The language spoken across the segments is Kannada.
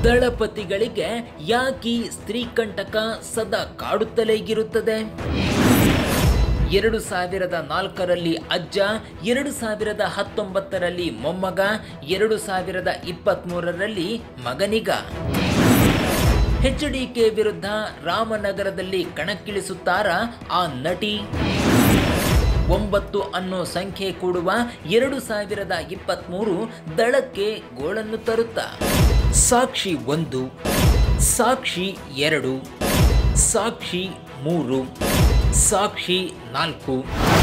ದಳಪತಿಗಳಿಗೆ ಯಾಕಿ ಸ್ತ್ರೀ ಕಂಟಕ ಸದಾ ಕಾಡುತ್ತಲೇ ಇರುತ್ತದೆ ಎರಡು ಸಾವಿರದ ನಾಲ್ಕರಲ್ಲಿ ಅಜ್ಜ ಎರಡು ಸಾವಿರದ ಹತ್ತೊಂಬತ್ತರಲ್ಲಿ ಮೊಮ್ಮಗ ಎರಡು ಸಾವಿರದ ಇಪ್ಪತ್ತ್ಮೂರರಲ್ಲಿ ಮಗನಿಗ ಎಚ್ ಡಿ ಕೆ ವಿರುದ್ಧ ರಾಮನಗರದಲ್ಲಿ ಕಣಕ್ಕಿಳಿಸುತ್ತಾರ ಆ ನಟಿ ಒಂಬತ್ತು ಅನ್ನೋ ಸಂಖ್ಯೆ ಕೂಡುವ ಎರಡು ಸಾವಿರದ ಇಪ್ಪತ್ತ್ಮೂರು ದಳಕ್ಕೆ ಗೋಳನ್ನು ತರುತ್ತಾ ಸಾಕ್ಷಿ ಒಂದು ಸಾಕ್ಷಿ ಎರಡು ಸಾಕ್ಷಿ ಮೂರು ಸಾಕ್ಷಿ ನಾಲ್ಕು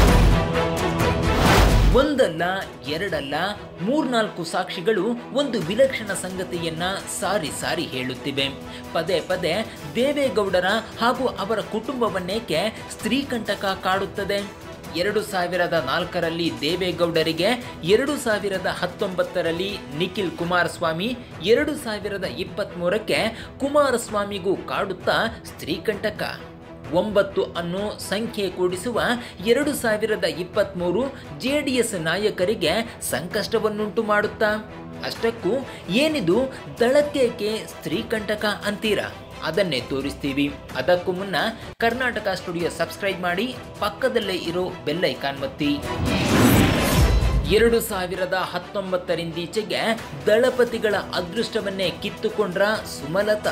ಒಂದಲ್ಲ ಎರಡಲ್ಲ ಮೂರ್ನಾಲ್ಕು ಸಾಕ್ಷಿಗಳು ಒಂದು ವಿಲಕ್ಷಣ ಸಂಗತಿಯನ್ನ ಸಾರಿ ಸಾರಿ ಹೇಳುತ್ತಿವೆ ಪದೇ ಪದೇ ದೇವೇಗೌಡರ ಹಾಗೂ ಅವರ ಕುಟುಂಬವನ್ನೇಕೆ ಸ್ತ್ರೀ ಕಂಟಕ ಕಾಡುತ್ತದೆ ಎರಡು ಸಾವಿರದ ನಾಲ್ಕರಲ್ಲಿ ದೇವೇಗೌಡರಿಗೆ ಎರಡು ಸಾವಿರದ ಹತ್ತೊಂಬತ್ತರಲ್ಲಿ ನಿಖಿಲ್ ಕುಮಾರಸ್ವಾಮಿ ಎರಡು ಸಾವಿರದ ಇಪ್ಪತ್ತ್ಮೂರಕ್ಕೆ ಕುಮಾರಸ್ವಾಮಿಗೂ ಕಾಡುತ್ತಾ ಸ್ತ್ರೀ ಕಂಟಕ ಒಂಬತ್ತು ಅನ್ನೋ ಸಂಖ್ಯೆ ಕೂಡಿಸುವ ಎರಡು ಸಾವಿರದ ಇಪ್ಪತ್ತ್ಮೂರು ಜೆ ಡಿ ಎಸ್ ನಾಯಕರಿಗೆ ಸಂಕಷ್ಟವನ್ನುಂಟು ಮಾಡುತ್ತಾ ಅಷ್ಟಕ್ಕೂ ಏನಿದು ದಳಕ್ಕೇಕೆ ಸ್ತ್ರೀ ಕಂಟಕ ಅಂತೀರಾ ಅದನ್ನೇ ತೋರಿಸ್ತೀವಿ ಅದಕ್ಕೂ ಮುನ್ನ ಕರ್ನಾಟಕ ಸ್ಟುಡಿಯೋ ಸಬ್ಸ್ಕ್ರೈಬ್ ಮಾಡಿ ಪಕ್ಕದಲ್ಲೇ ಇರೋ ಬೆಲ್ ಐಕಾನ್ ಒತ್ತಿ ಎರಡು ಸಾವಿರದ ಹತ್ತೊಂಬತ್ತರಿಂದೀಚೆಗೆ ದಳಪತಿಗಳ ಅದೃಷ್ಟವನ್ನೇ ಕಿತ್ತುಕೊಂಡ್ರ ಸುಮಲತಾ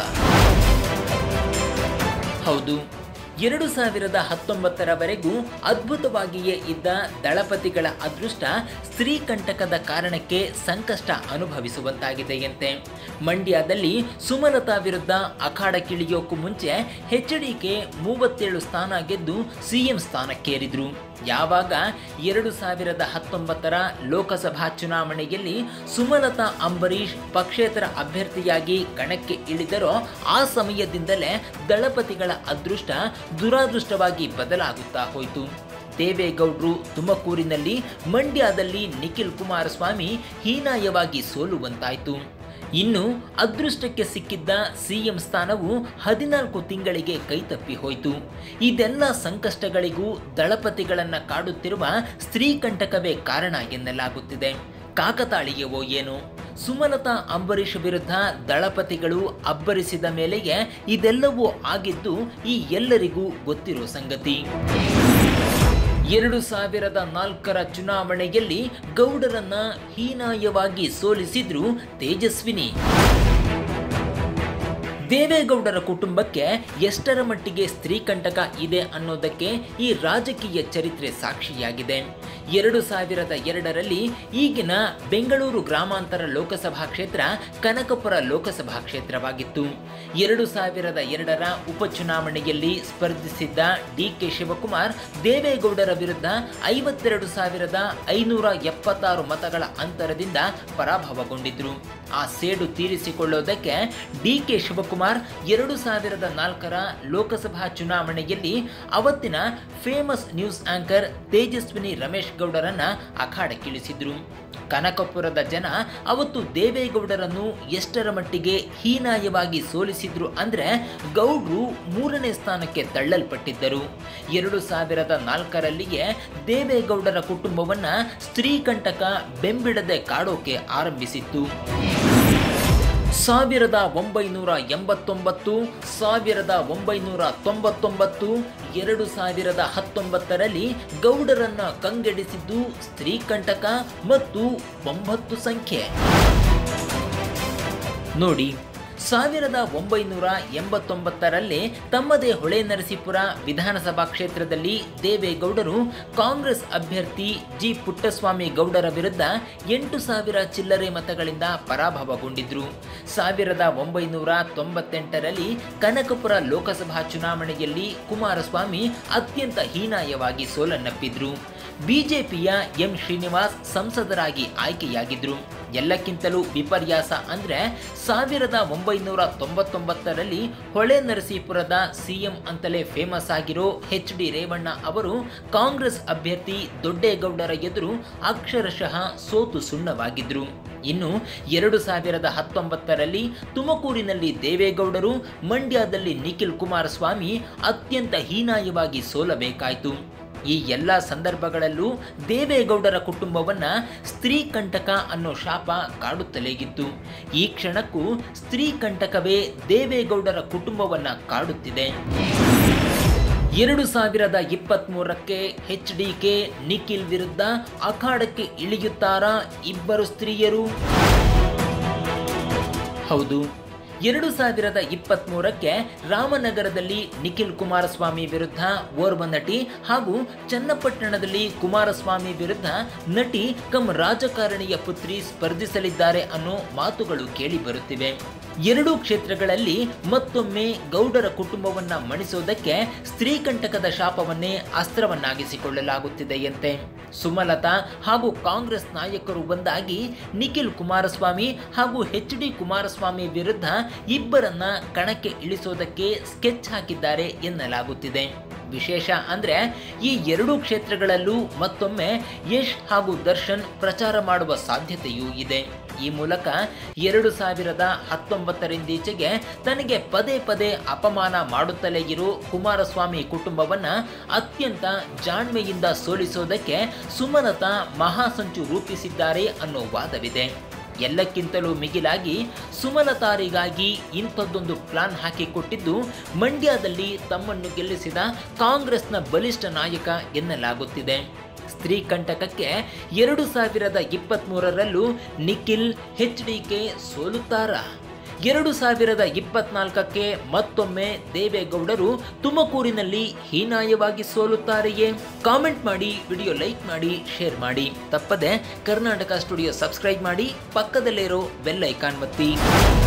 ಹೌದು ಎರಡು ಸಾವಿರದ ಹತ್ತೊಂಬತ್ತರವರೆಗೂ ಅದ್ಭುತವಾಗಿಯೇ ಇದ್ದ ದಳಪತಿಗಳ ಅದೃಷ್ಟ ಸ್ತ್ರೀ ಕಂಟಕದ ಕಾರಣಕ್ಕೆ ಸಂಕಷ್ಟ ಅನುಭವಿಸುವಂತಾಗಿದೆಯಂತೆ ಮಂಡ್ಯದಲ್ಲಿ ಸುಮಲತಾ ವಿರುದ್ಧ ಅಖಾಡಕ್ಕಿಳಿಯೋಕ್ಕೂ ಮುಂಚೆ ಎಚ್ ಡಿ ಕೆ ಮೂವತ್ತೇಳು ಸ್ಥಾನ ಗೆದ್ದು ಸಿಎಂ ಸ್ಥಾನಕ್ಕೇರಿದ್ರು ಯಾವಾಗ ಎರಡು ಸಾವಿರದ ಹತ್ತೊಂಬತ್ತರ ಲೋಕಸಭಾ ಚುನಾವಣೆಯಲ್ಲಿ ಸುಮಲತಾ ಅಂಬರೀಷ್ ಪಕ್ಷೇತರ ಅಭ್ಯರ್ಥಿಯಾಗಿ ಕಣಕ್ಕೆ ಇಳಿದರೋ ಆ ಸಮಯದಿಂದಲೇ ದಳಪತಿಗಳ ಅದೃಷ್ಟ ದುರಾದೃಷ್ಟವಾಗಿ ಬದಲಾಗುತ್ತಾ ಹೋಯಿತು ದೇವೇಗೌಡರು ತುಮಕೂರಿನಲ್ಲಿ ಮಂಡ್ಯದಲ್ಲಿ ನಿಖಿಲ್ ಕುಮಾರಸ್ವಾಮಿ ಹೀನಾಯವಾಗಿ ಸೋಲುವಂತಾಯಿತು ಇನ್ನು ಅದೃಷ್ಟಕ್ಕೆ ಸಿಕ್ಕಿದ್ದ ಸಿಎಂ ಸ್ಥಾನವು ಹದಿನಾಲ್ಕು ತಿಂಗಳಿಗೆ ಕೈತಪ್ಪಿ ಹೋಯಿತು ಇದೆಲ್ಲ ಸಂಕಷ್ಟಗಳಿಗೂ ದಳಪತಿಗಳನ್ನು ಕಾಡುತ್ತಿರುವ ಸ್ತ್ರೀ ಕಂಟಕವೇ ಕಾರಣ ಎನ್ನಲಾಗುತ್ತಿದೆ ಕಾಕತಾಳೀಯವೋ ಏನು ಸುಮಲತಾ ಅಂಬರೀಷ್ ವಿರುದ್ಧ ದಳಪತಿಗಳು ಅಬ್ಬರಿಸಿದ ಮೇಲೆಯೇ ಇದೆಲ್ಲವೂ ಆಗಿದ್ದು ಈ ಎಲ್ಲರಿಗೂ ಗೊತ್ತಿರೋ ಸಂಗತಿ ಎರಡು ಸಾವಿರದ ನಾಲ್ಕರ ಚುನಾವಣೆಯಲ್ಲಿ ಗೌಡರನ್ನ ಹೀನಾಯವಾಗಿ ಸೋಲಿಸಿದ್ರು ತೇಜಸ್ವಿನಿ ದೇವೇಗೌಡರ ಕುಟುಂಬಕ್ಕೆ ಎಷ್ಟರ ಮಟ್ಟಿಗೆ ಸ್ತ್ರೀ ಕಂಟಕ ಇದೆ ಅನ್ನೋದಕ್ಕೆ ಈ ರಾಜಕೀಯ ಚರಿತ್ರೆ ಸಾಕ್ಷಿಯಾಗಿದೆ ಎರಡು ಸಾವಿರದ ಎರಡರಲ್ಲಿ ಈಗಿನ ಬೆಂಗಳೂರು ಗ್ರಾಮಾಂತರ ಲೋಕಸಭಾ ಕ್ಷೇತ್ರ ಕನಕಪುರ ಲೋಕಸಭಾ ಕ್ಷೇತ್ರವಾಗಿತ್ತು ಎರಡು ಸಾವಿರದ ಎರಡರ ಉಪಚುನಾವಣೆಯಲ್ಲಿ ಸ್ಪರ್ಧಿಸಿದ್ದ ಡಿ ಕೆ ಶಿವಕುಮಾರ್ ದೇವೇಗೌಡರ ವಿರುದ್ಧ ಐವತ್ತೆರಡು ಸಾವಿರದ ಐನೂರ ಎಪ್ಪತ್ತಾರು ಮತಗಳ ಅಂತರದಿಂದ ಪರಾಭವಗೊಂಡಿದ್ರು ಆ ಸೇಡು ತೀರಿಸಿಕೊಳ್ಳೋದಕ್ಕೆ ಡಿ ಕೆ ಶಿವಕುಮಾರ್ ಎರಡು ಸಾವಿರದ ನಾಲ್ಕರ ಲೋಕಸಭಾ ಚುನಾವಣೆಯಲ್ಲಿ ಅವತ್ತಿನ famous news anchor Tejaswini Ramesh ಗೌಡರನ್ನ ಅಖಾಡಕ್ಕಿಳಿಸಿದ್ರು ಕನಕಪುರದ ಜನ ಅವತ್ತು ದೇವೇಗೌಡರನ್ನು ಎಷ್ಟರ ಮಟ್ಟಿಗೆ ಹೀನಾಯವಾಗಿ ಸೋಲಿಸಿದ್ರು ಅಂದ್ರೆ ಗೌಡ್ರು ಮೂರನೇ ಸ್ಥಾನಕ್ಕೆ ತಳ್ಳಲ್ಪಟ್ಟಿದ್ದರು ಎರಡು ಸಾವಿರದ ನಾಲ್ಕರಲ್ಲಿಯೇ ದೇವೇಗೌಡರ ಕುಟುಂಬವನ್ನ ಸ್ತ್ರೀ ಕಂಟಕ ಬೆಂಬಿಡದೆ ಕಾಡೋಕೆ ಆರಂಭಿಸಿತ್ತು ಸಾವಿರದ ಒಂಬೈನೂರ ಎಂಬತ್ತೊಂಬತ್ತು ಸಾವಿರದ ಒಂಬೈನೂರ ತೊಂಬತ್ತೊಂಬತ್ತು ಎರಡು ಸಾವಿರದ ಹತ್ತೊಂಬತ್ತರಲ್ಲಿ ಗೌಡರನ್ನ ಕಂಗೆಡಿಸಿದ್ದು ಸ್ತ್ರೀ ಕಂಟಕ ಮತ್ತು ಒಂಬತ್ತು ಸಂಖ್ಯೆ ನೋಡಿ ಸಾವಿರದ ಒಂಬೈನೂರ ಎಂಬತ್ತೊಂಬತ್ತರಲ್ಲಿ ತಮ್ಮದೇ ಹೊಳೆ ನರಸೀಪುರ ವಿಧಾನಸಭಾ ಕ್ಷೇತ್ರದಲ್ಲಿ ದೇವೇಗೌಡರು ಕಾಂಗ್ರೆಸ್ ಅಭ್ಯರ್ಥಿ ಜಿ ಪುಟ್ಟಸ್ವಾಮಿ ಗೌಡರ ವಿರುದ್ಧ ಎಂಟು ಸಾವಿರ ಚಿಲ್ಲರೆ ಮತಗಳಿಂದ ಪರಾಭವಗೊಂಡಿದ್ರು ಸಾವಿರದ ಒಂಬೈನೂರ ತೊಂಬತ್ತೆಂಟರಲ್ಲಿ ಕನಕಪುರ ಲೋಕಸಭಾ ಚುನಾವಣೆಯಲ್ಲಿ ಕುಮಾರಸ್ವಾಮಿ ಅತ್ಯಂತ ಹೀನಾಯವಾಗಿ ಸೋಲನ್ನಪ್ಪಿದ್ರು ಬಿಜೆಪಿಯ ಎಂ ಶ್ರೀನಿವಾಸ್ ಸಂಸದರಾಗಿ ಆಯ್ಕೆಯಾಗಿದ್ರು ಎಲ್ಲಕ್ಕಿಂತಲೂ ವಿಪರ್ಯಾಸ ಅಂದ್ರೆ ಸಾವಿರದ ಒಂಬೈನೂರ ತೊಂಬತ್ತೊಂಬತ್ತರಲ್ಲಿ ಹೊಳೆ ನರಸೀಪುರದ ಸಿಎಂ ಅಂತಲೇ ಫೇಮಸ್ ಆಗಿರೋ ಎಚ್ ಡಿ ರೇವಣ್ಣ ಅವರು ಕಾಂಗ್ರೆಸ್ ಅಭ್ಯರ್ಥಿ ದೊಡ್ಡೇಗೌಡರ ಎದುರು ಅಕ್ಷರಶಃ ಸೋತು ಸುಣ್ಣವಾಗಿದ್ರು ಇನ್ನು ಎರಡು ಸಾವಿರದ ಹತ್ತೊಂಬತ್ತರಲ್ಲಿ ತುಮಕೂರಿನಲ್ಲಿ ದೇವೇಗೌಡರು ಮಂಡ್ಯದಲ್ಲಿ ನಿಖಿಲ್ ಕುಮಾರಸ್ವಾಮಿ ಅತ್ಯಂತ ಹೀನಾಯವಾಗಿ ಸೋಲಬೇಕಾಯಿತು ಈ ಎಲ್ಲ ಸಂದರ್ಭಗಳಲ್ಲೂ ದೇವೇಗೌಡರ ಕುಟುಂಬವನ್ನ ಸ್ತ್ರೀ ಕಂಟಕ ಅನ್ನೋ ಶಾಪ ಕಾಡುತ್ತಲೇಗಿತ್ತು ಈ ಕ್ಷಣಕ್ಕೂ ಸ್ತ್ರೀ ಕಂಟಕವೇ ದೇವೇಗೌಡರ ಕುಟುಂಬವನ್ನ ಕಾಡುತ್ತಿದೆ ಎರಡು ಸಾವಿರದ ಇಪ್ಪತ್ತ್ಮೂರಕ್ಕೆ ಎಚ್ ಡಿ ಕೆ ನಿಖಿಲ್ ವಿರುದ್ಧ ಅಖಾಡಕ್ಕೆ ಇಳಿಯುತ್ತಾರಾ ಇಬ್ಬರು ಸ್ತ್ರೀಯರು ಹೌದು ಎರಡು ಸಾವಿರದ ಇಪ್ಪತ್ತ್ಮೂರಕ್ಕೆ ರಾಮನಗರದಲ್ಲಿ ನಿಖಿಲ್ ಕುಮಾರಸ್ವಾಮಿ ವಿರುದ್ಧ ಓರ್ವ ನಟಿ ಹಾಗೂ ಚನ್ನಪಟ್ಟಣದಲ್ಲಿ ಕುಮಾರಸ್ವಾಮಿ ವಿರುದ್ಧ ನಟಿ ಕಮ್ ರಾಜಕಾರಣಿಯ ಪುತ್ರಿ ಸ್ಪರ್ಧಿಸಲಿದ್ದಾರೆ ಅನ್ನೋ ಮಾತುಗಳು ಕೇಳಿ ಬರುತ್ತಿವೆ ಎರಡೂ ಕ್ಷೇತ್ರಗಳಲ್ಲಿ ಮತ್ತೊಮ್ಮೆ ಗೌಡರ ಕುಟುಂಬವನ್ನ ಮಣಿಸೋದಕ್ಕೆ ಸ್ತ್ರೀಕಂಟಕದ ಶಾಪವನ್ನೇ ಅಸ್ತ್ರವನ್ನಾಗಿಸಿಕೊಳ್ಳಲಾಗುತ್ತಿದೆಯಂತೆ ಸುಮಲತಾ ಹಾಗೂ ಕಾಂಗ್ರೆಸ್ ನಾಯಕರು ಬಂದಾಗಿ ನಿಖಿಲ್ ಕುಮಾರಸ್ವಾಮಿ ಹಾಗೂ ಎಚ್ ಡಿ ಕುಮಾರಸ್ವಾಮಿ ವಿರುದ್ಧ ಇಬ್ಬರನ್ನ ಕಣಕ್ಕೆ ಇಳಿಸೋದಕ್ಕೆ ಸ್ಕೆಚ್ ಹಾಕಿದ್ದಾರೆ ಎನ್ನಲಾಗುತ್ತಿದೆ ವಿಶೇಷ ಅಂದ್ರೆ ಈ ಎರಡೂ ಕ್ಷೇತ್ರಗಳಲ್ಲೂ ಮತ್ತೊಮ್ಮೆ ಯಶ್ ಹಾಗೂ ದರ್ಶನ್ ಪ್ರಚಾರ ಮಾಡುವ ಸಾಧ್ಯತೆಯೂ ಇದೆ ಈ ಮೂಲಕ ಎರಡು ಸಾವಿರದ ಹತ್ತೊಂಬತ್ತರಿಂದೀಚೆಗೆ ತನಗೆ ಪದೇ ಪದೇ ಅಪಮಾನ ಮಾಡುತ್ತಲೇ ಇರೋ ಕುಮಾರಸ್ವಾಮಿ ಕುಟುಂಬವನ್ನ ಅತ್ಯಂತ ಜಾಣ್ಮೆಯಿಂದ ಸೋಲಿಸೋದಕ್ಕೆ ಸುಮಲತಾ ಮಹಾಸಂಚು ರೂಪಿಸಿದ್ದಾರೆ ಅನ್ನೋ ವಾದವಿದೆ ಎಲ್ಲಕ್ಕಿಂತಲೂ ಮಿಗಿಲಾಗಿ ಸುಮಲತಾರಿಗಾಗಿ ಇಂಥದ್ದೊಂದು ಪ್ಲಾನ್ ಹಾಕಿಕೊಟ್ಟಿದ್ದು ಮಂಡ್ಯದಲ್ಲಿ ತಮ್ಮನ್ನು ಗೆಲ್ಲಿಸಿದ ಕಾಂಗ್ರೆಸ್ನ ಬಲಿಷ್ಠ ನಾಯಕ ಎನ್ನಲಾಗುತ್ತಿದೆ ಸ್ತ್ರೀ ಕಂಟಕಕ್ಕೆ ಎರಡು ಸಾವಿರದ ಇಪ್ಪತ್ತ್ಮೂರರಲ್ಲೂ ನಿಖಿಲ್ ಎಚ್ ಡಿ ಕೆ ಸೋಲುತ್ತಾರಾ ಎರಡು ಸಾವಿರದ ಇಪ್ಪತ್ನಾಲ್ಕಕ್ಕೆ ಮತ್ತೊಮ್ಮೆ ದೇವೇಗೌಡರು ತುಮಕೂರಿನಲ್ಲಿ ಹೀನಾಯವಾಗಿ ಸೋಲುತ್ತಾರೆಯೇ ಕಾಮೆಂಟ್ ಮಾಡಿ ವಿಡಿಯೋ ಲೈಕ್ ಮಾಡಿ ಶೇರ್ ಮಾಡಿ ತಪ್ಪದೆ ಕರ್ನಾಟಕ ಸ್ಟುಡಿಯೋ ಸಬ್ಸ್ಕ್ರೈಬ್ ಮಾಡಿ ಪಕ್ಕದಲ್ಲಿರೋ ಬೆಲ್ ಐಕಾನ್ ಒತ್ತಿ